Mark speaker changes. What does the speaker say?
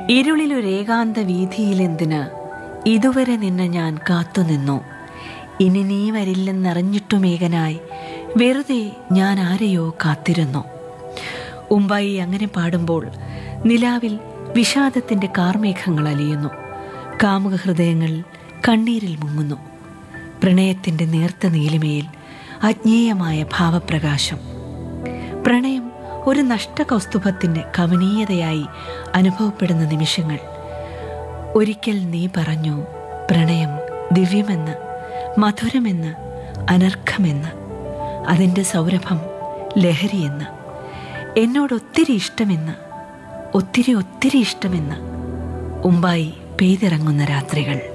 Speaker 1: ഇരുളിലൊരേകാന്ത വീതിയിലെന്തിന് ഇതുവരെ നിന്നെ ഞാൻ കാത്തുനിന്നു ഇനി നീ വരില്ലെന്നറിഞ്ഞിട്ടുമേകനായി വെറുതെ ഞാൻ ആരെയോ കാത്തിരുന്നു ഉമ്പായി അങ്ങനെ പാടുമ്പോൾ നിലാവിൽ വിഷാദത്തിന്റെ കാർമേഘങ്ങൾ അലിയുന്നു കാമുക ഹൃദയങ്ങൾ കണ്ണീരിൽ മുങ്ങുന്നു പ്രണയത്തിന്റെ നേർത്ത നീലിമയിൽ അജ്ഞേയമായ ഭാവപ്രകാശം പ്രണയം ഒരു നഷ്ടകൗസ്തുഭത്തിന്റെ കവനീയതയായി അനുഭവപ്പെടുന്ന നിമിഷങ്ങൾ ഒരിക്കൽ നീ പറഞ്ഞു പ്രണയം ദിവ്യമെന്ന് മധുരമെന്ന് അനർഘമെന്ന് അതിൻ്റെ സൗരഭം ലഹരിയെന്ന് എന്നോട് ഒത്തിരി ഇഷ്ടമെന്ന് ഒത്തിരി ഒത്തിരി ഇഷ്ടമെന്ന് ഉമ്പായി പെയ്തിറങ്ങുന്ന രാത്രികൾ